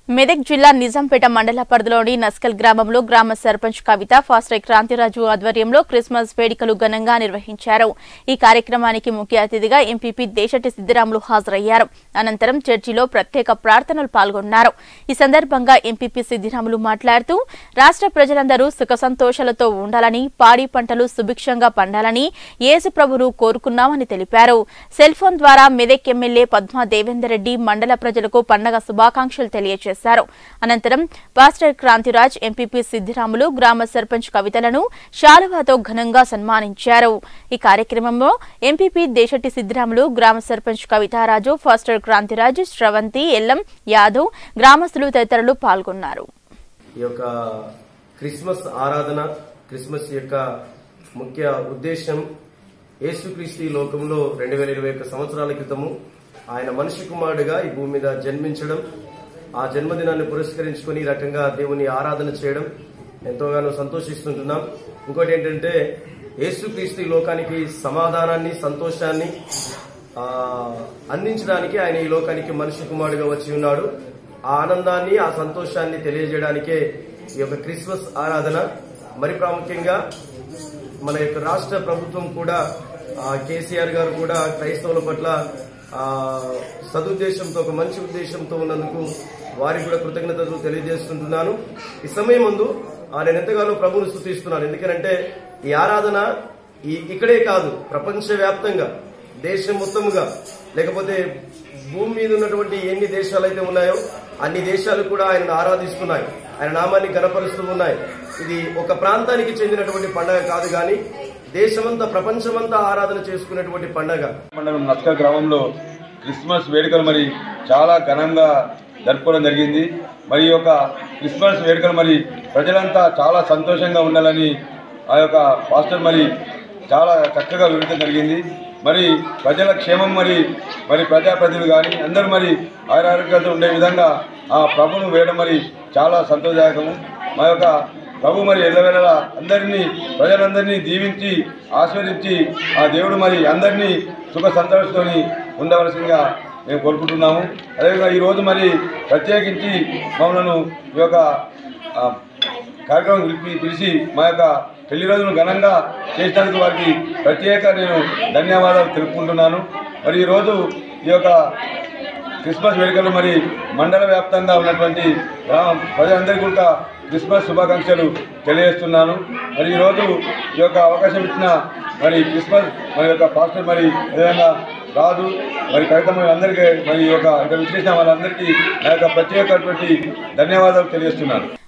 మెదక్ జిల్లా నిజాంపేట మండల పరిధిలోని నస్కల్ గ్రామంలో గ్రామ సర్పంచ్ కవిత ఫాస్టర్ క్రాంతిరాజు ఆధ్వర్యంలో క్రిస్మస్ వేడుకలు ఘనంగా నిర్వహించారు ఈ కార్యక్రమానికి ముఖ్య అతిథిగా ఎంపీపీ దేశటి సిద్దిరాములు హాజరయ్యారు అనంతరం చర్చిలో ప్రత్యేక ప్రార్థనలు పాల్గొన్నారు ఈ సందర్భంగా ఎంపీపీ సిద్దిరాములు మాట్లాడుతూ రాష్ట్ర ప్రజలందరూ సుఖ సంతోషాలతో ఉండాలని పాడి పంటలు సుభిక్షంగా పండాలని యేసు ప్రభును కోరుకున్నామని తెలిపారు సెల్ ఫోన్ ద్వారా మెదక్ ఎమ్మెల్యే పద్మా దేవేందర్ రెడ్డి మండల ప్రజలకు పండగ శుభాకాంక్షలు తెలియజేశారు అనంతరం పాస్టర్ క్రాంతిరాజ్ ఎంపీపీ సిద్దిరాములు గ్రామ సర్పంచ్ కవితలను శాలువాతో ఘనంగా సన్మానించారు ఈ కార్యక్రమంలో ఎంపీపీ దేశెట్టి సిద్దిరాములు గ్రామ సర్పంచ్ కవితారాజు ఫాస్టర్ క్రాంతిరాజ్ శ్రవంతి ఎల్లం యాదవ్ గ్రామస్తులు తదితరులు పాల్గొన్నారు ఈ యొక్క క్రిస్మస్ ఆరాధన క్రిస్మస్ యొక్క ముఖ్య ఉద్దేశం యేసుక్రీస్తు ఈ లోకంలో రెండు వేల ఇరవై ఒక్క సంవత్సరాల క్రితము ఆయన మనిషి కుమారుడిగా ఈ భూమి మీద జన్మించడం ఆ జన్మదినాన్ని పురస్కరించుకొని ఈ రకంగా దేవుని ఆరాధన చేయడం ఎంతోగానో సంతోషిస్తుంటున్నాం ఇంకోటి ఏంటంటే యేసుక్రీస్తు ఈ లోకానికి సమాధానాన్ని సంతోషాన్ని ఆ, అందించడానికి ఆయన ఈ లోకానికి మనిషి కుమారుడిగా వచ్చి ఉన్నాడు ఆ ఆనందాన్ని ఆ సంతోషాన్ని తెలియజేయడానికే ఈ యొక్క క్రిస్మస్ ఆరాధన మరి ప్రాముఖ్యంగా మన యొక్క రాష్ట్ర ప్రభుత్వం కూడా ఆ, కేసీఆర్ గారు కూడా క్రైస్తవుల పట్ల ఆ, సదుద్దేశంతో ఒక మంచి ఉద్దేశంతో ఉన్నందుకు వారికి కూడా కృతజ్ఞతలు తెలియజేస్తుంటున్నాను ఈ సమయం ముందు ఆ, నేను ఎంతగానో ప్రభువును స్థుతిస్తున్నాను ఎందుకంటే ఈ ఆరాధన ఈ ఇక్కడే కాదు ప్రపంచ వ్యాప్తంగా దేశం మొత్తముగా లేకపోతే భూమి మీద ఉన్నటువంటి ఎన్ని దేశాలు అయితే ఉన్నాయో అన్ని దేశాలు కూడా ఆయనను ఆరాధిస్తున్నాయి ఆయన నామాన్ని గనపరుస్తూ ఉన్నాయి ఇది ఒక ప్రాంతానికి చెందినటువంటి పండగ కాదు కానీ దేశమంతా ప్రపంచమంతా ఆరాధన చేసుకునేటువంటి పండగ మండలం నస్క గ్రామంలో క్రిస్మస్ వేడుకలు మరి చాలా ఘనంగా జరుపుకోవడం జరిగింది మరి ఈ యొక్క క్రిస్మస్ వేడుకలు మరి ప్రజలంతా చాలా సంతోషంగా ఉండాలని ఆ యొక్క పాస్టర్ మరి చాలా చక్కగా వివరించడం జరిగింది మరి ప్రజల క్షేమం మరి మరి ప్రజాప్రతినిధులు కానీ అందరూ మరి ఆరోగ్యంతో ఉండే విధంగా ఆ ప్రభును వేయడం మరి చాలా సంతోషదాయకము మా యొక్క ప్రభు మరి ఎల్లవేళలా అందరినీ ప్రజలందరినీ దీవించి ఆస్వాదించి ఆ దేవుడు మరి అందరినీ సుఖ సంతోషంతోని ఉండవలసిందిగా మేము కోరుకుంటున్నాము అదేవిధంగా ఈరోజు మరి ప్రత్యేకించి మమ్మల్ని ఈ యొక్క ఆ, కార్యక్రమం పిలిపి పిలిచి మా యొక్క పెళ్లి రోజును ఘనంగా చేసినందుకు వారికి ప్రత్యేక నేను ధన్యవాదాలు తెలుపుకుంటున్నాను మరి ఈరోజు ఈ యొక్క క్రిస్మస్ వేడుకలు మరి మండల వ్యాప్తంగా ఉన్నటువంటి గ్రామ ప్రజలందరికీ కూడా క్రిస్మస్ శుభాకాంక్షలు తెలియజేస్తున్నాను మరి ఈరోజు ఈ యొక్క అవకాశం ఇచ్చిన మరి క్రిస్మస్ మరి యొక్క పాస్టర్ మరి విధంగా రాదు మరి కవిత మరి అందరికీ మరి ఈ యొక్క ఇక్కడ విచ్చేసిన వాళ్ళందరికీ నా యొక్క ప్రత్యేకటువంటి ధన్యవాదాలు తెలియజేస్తున్నాను